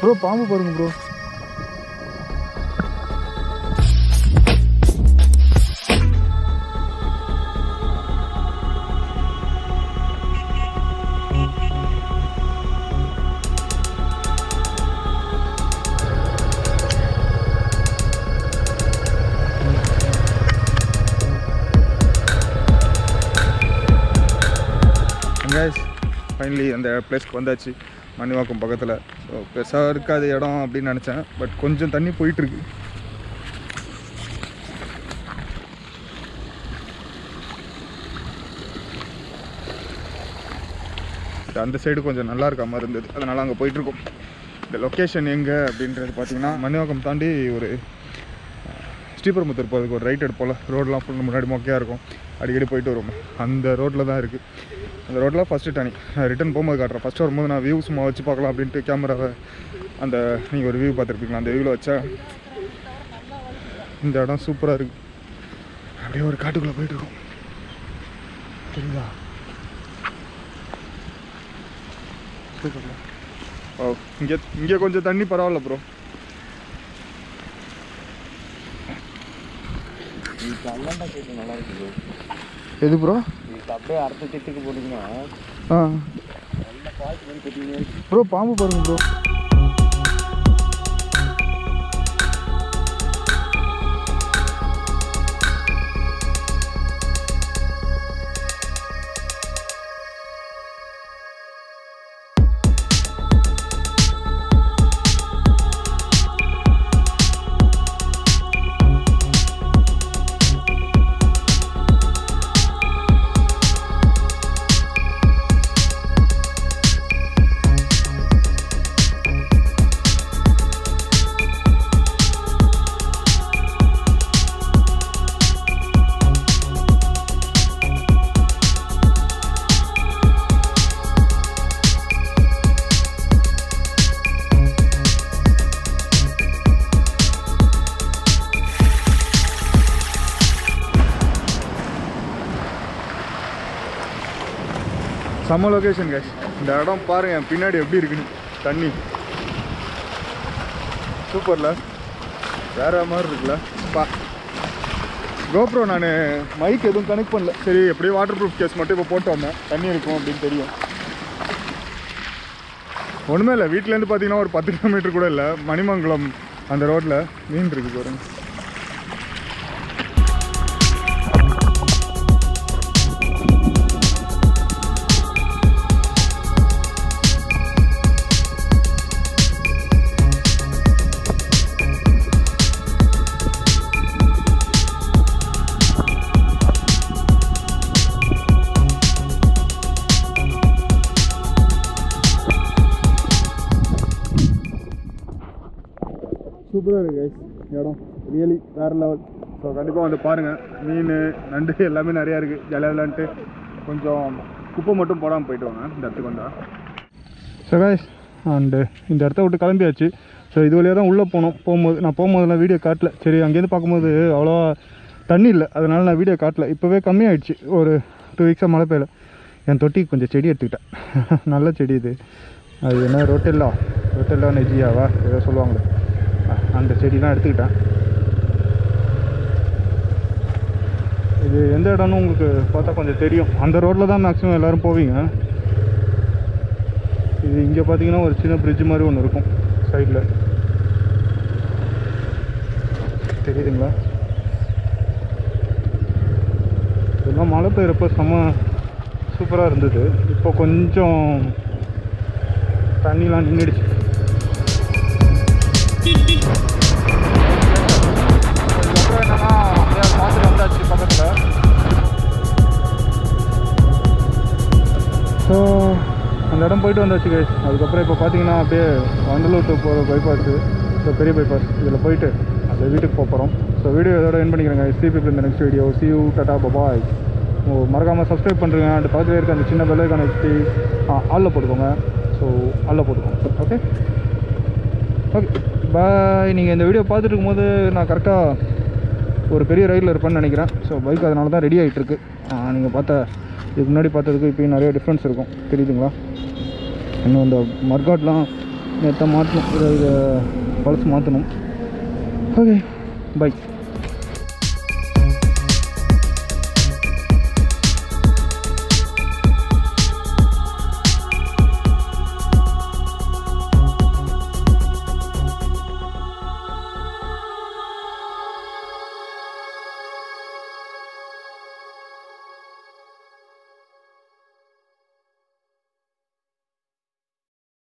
bro பாம்பு பாருங்க bro guys finally அந்த பிளேஸ்க்கு வந்தாச்சு மணிவாக்கம் பக்கத்தில் ஸோ பெருசாக இருக்காது இடம் அப்படின்னு நினச்சேன் பட் கொஞ்சம் தண்ணி போயிட்டுருக்கு அந்த சைடு கொஞ்சம் நல்லா இருக்க மாதிரி இருந்தது அதனால் அங்கே போயிட்டுருக்கோம் இந்த லொக்கேஷன் எங்கே அப்படின்றது பார்த்தீங்கன்னா மணிவாக்கம் தாண்டி ஒரு ஸ்ரீபெரும்புத்தூர் போகிறதுக்கு ஒரு ரைட் எடுப்போம்ல ரோடெலாம் ஃபுல் முன்னாடி மொக்கையாக இருக்கும் அடிக்கடி போயிட்டு வருவோம் அந்த ரோட்டில் தான் இருக்குது அந்த ரோட்டில் ஃபஸ்ட்டு டனி நான் ரிட்டன் போகும்போது காட்டுறேன் ஃபஸ்ட்டு வரும்போது நான் வியூ சும்மா வச்சு பார்க்கலாம் அப்படின்ட்டு கேமராவை அந்த நீங்கள் ஒரு வியூ பார்த்துருப்பீங்களா அந்த வியூவில் வச்சேன் இந்த இடம் சூப்பராக இருக்குது அப்படியே ஒரு காட்டுக்குள்ளே போயிட்டுருக்கோம் சரிங்களா ஓ இங்கே இங்கே கொஞ்சம் தண்ணி பரவாயில்ல ப்ரோ இதுக்கு அல்லாண்டா கேட்டு நல்லா இருக்குது எது ப்ரோ இதுக்கு அப்படியே அடுத்த திட்டுக்கு போட்டிங்கன்னா ஆ நல்ல பாய்ச்சி மாதிரி கட்டினே ப்ரோ பாம்பு பாருங்க ப்ரோ செம்ம லொக்கேஷன் கைஸ் இந்த இடம் பாருங்க என் பின்னாடி எப்படி இருக்குன்னு தண்ணி சூப்பர்ல வேற மாதிரி இருக்குல்ல பா கோப்ரோ நான் மைக் எதுவும் கனெக்ட் பண்ணல சரி எப்படியும் வாட்டர் ப்ரூஃப் கேஸ் மட்டும் இப்போ போட்டு வந்தேன் தண்ணி இருக்கும் அப்படின்னு தெரியும் ஒன்றுமே இல்லை வீட்டிலேருந்து பார்த்தீங்கன்னா ஒரு பத்து கிலோமீட்டர் கூட இல்லை மணிமங்கலம் அந்த ரோட்டில் மீன் இருக்கு பாருங்க சூப்பராக இருக்குது கைஸ் இடம் ரியலி வேறு லெவல் ஸோ கண்டிப்பாக வந்து பாருங்கள் மீன் நண்டு எல்லாமே நிறையா இருக்குது ஜாலியாக விளாண்டுட்டு கொஞ்சம் குப்பை மட்டும் போடாமல் போயிட்டு வாங்க இந்த இடத்துக்கு வந்தால் ஸோ கைஸ் அண்டு இந்த இடத்த விட்டு கிளம்பியாச்சு ஸோ இது வழியாக தான் உள்ளே போனோம் போகும்போது நான் போகும்போதெல்லாம் வீடியோ காட்டல சரி அங்கேருந்து பார்க்கும்போது அவ்வளோவா தண்ணி இல்லை அதனால் நான் வீடியோ காட்டல இப்போவே கம்மியாயிடுச்சு ஒரு டூ வீக்ஸாக மழை பெய்யல என் தொட்டிக்கு கொஞ்சம் செடி எடுத்துக்கிட்டேன் நல்ல செடி இது அது என்ன ரொட்டெல்லா ரொட்டெல்லா நெஜியாவா ஏதோ சொல்லுவாங்களே அ- அந்த செடிலாம் எடுத்துக்கிட்டேன் இது எந்த இடம்னு உங்களுக்கு பார்த்தா கொஞ்சம் தெரியும் அந்த ரோட்டில் தான் மேக்ஸிமம் எல்லோரும் போவீங்க இது இங்கே பார்த்தீங்கன்னா ஒரு சின்ன பிரிட்ஜ் மாதிரி ஒன்று இருக்கும் சைடில் தெரியுதுங்களா இதெல்லாம் மழை பெய்கிறப்ப செம்ம சூப்பராக இருந்தது இப்போ கொஞ்சம் தண்ணிலாம் நின்றுடுச்சு அதுக்கப்புறம் என்னன்னா அப்படியே பார்த்துட்டு வந்தாச்சு பக்கத்தில் ஸோ அந்த இடம் போயிட்டு வந்தாச்சு கைஸ் அதுக்கப்புறம் இப்போ பார்த்தீங்கன்னா அப்படியே வண்டலூர் டு போகிற பைபாஸு ஸோ பெரிய பைபாஸ் இதில் போயிட்டு அப்படியே வீட்டுக்கு போக போகிறோம் ஸோ வீடியோ இதோட என் பண்ணிக்கிறேங்க சி பீப்பிள் இந்த நெக்ஸ்ட் வீடியோ சி யூ டாட்டா பபாய் ஓ மறக்காமல் சப்ஸ்கிரைப் பண்ணுறேங்க அந்த பக்கத்தில் இருக்க அந்த சின்ன பெல்லை கனெக்டி ஆளில் போட்டுக்கோங்க ஸோ ஆளில் போட்டுக்கோங்க ஓகே ஓகே பாய் நீங்கள் இந்த வீடியோ பார்த்துட்டு இருக்கும்போது நான் கரெக்டாக ஒரு பெரிய ரைடில் இருப்பேன்னு நினைக்கிறேன் ஸோ பைக் அதனால தான் ரெடி ஆகிட்டுருக்கு நீங்கள் பார்த்த இதுக்கு முன்னாடி பார்த்ததுக்கு இப்போயும் நிறைய டிஃப்ரென்ஸ் இருக்கும் தெரியுதுங்களா இன்னும் இந்த மர்காட்லாம் நேற்று மாற்றணும் இதை இதை பழசு மாற்றணும் ஓகே பை